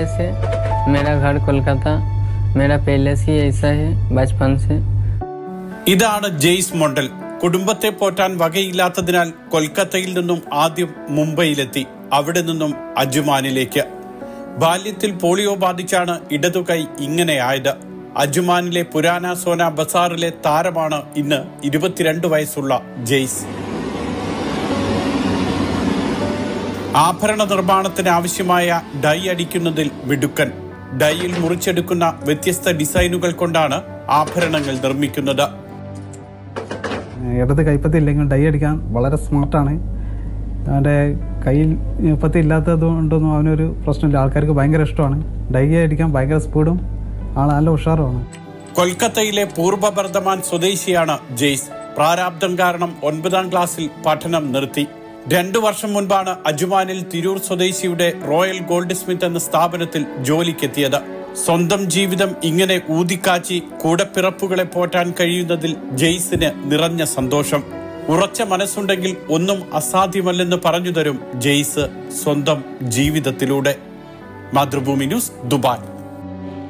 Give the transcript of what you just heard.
से मेरा घर कोलकाता मेरा पहले से ही ऐसा है बचपन से ഇതാണ് ജെയ്സ് മോണ്ടൽ കുടുംബത്തെ പോറ്റാൻ വകയില്ലാത്തതിനാൽ കൊൽക്കത്തയിൽ നിന്നും ആദ്യം മുംബൈയിലെത്തി അവിടെ നിന്നും അജുമാനിലേക്ക് ബാല്യത്തിൽ പോളിയോ ബാധിച്ചാണ് ഇടതുകൈ ഇങ്ങനെയായത് അജുമാനിലെ പുരാന സോന ബസാറിലെ താരമാണ് ഇന്ന് ഇരുപത്തിരണ്ട് വയസ്സുള്ള ജെയ്സ് ആഭരണ നിർമ്മാണത്തിന് ആവശ്യമായ ഡൈ അടിക്കുന്നതിൽ മിടുക്കൻ ഡൈയിൽ മുറിച്ചെടുക്കുന്ന വ്യത്യസ്ത ഡിസൈനുകൾ കൊണ്ടാണ് ആഭരണങ്ങൾ നിർമ്മിക്കുന്നത് ഇടത് കൈപ്പത്തി ഇല്ലെങ്കിൽ ഡൈ അടിക്കാൻ വളരെ സ്മാർട്ടാണ് അവൻ്റെ കയ്യിൽ പത്തി ഇല്ലാത്തത് കൊണ്ടൊന്നും അവനൊരു പ്രശ്നമില്ല ആൾക്കാർക്ക് ഭയങ്കര ഇഷ്ടമാണ് ഡൈ അടിക്കാൻ ഭയങ്കര സ്പീഡും ആൾ നല്ല ഉഷാറുമാണ് കൊൽക്കത്തയിലെ പൂർവ്വ ബർദ്ധമാൻ സ്വദേശിയാണ് ജെയ്സ് പ്രാരാബ്ദം കാരണം ഒൻപതാം ക്ലാസ്സിൽ പഠനം നിർത്തി രണ്ടു വർഷം മുൻപാണ് അജുമാനിൽ തിരൂർ സ്വദേശിയുടെ റോയൽ ഗോൾഡ് സ്മിത്ത് എന്ന സ്ഥാപനത്തിൽ ജോലിക്കെത്തിയത് സ്വന്തം ജീവിതം ഇങ്ങനെ ഊതിക്കാച്ചി കൂടപ്പിറപ്പുകളെ പോറ്റാൻ കഴിയുന്നതിൽ ജെയ്സിന് നിറഞ്ഞ സന്തോഷം ഉറച്ച മനസ്സുണ്ടെങ്കിൽ ഒന്നും അസാധ്യമല്ലെന്ന് പറഞ്ഞു തരും ജെയ്സ് സ്വന്തം ജീവിതത്തിലൂടെ മാതൃഭൂമി ന്യൂസ് ദുബായ്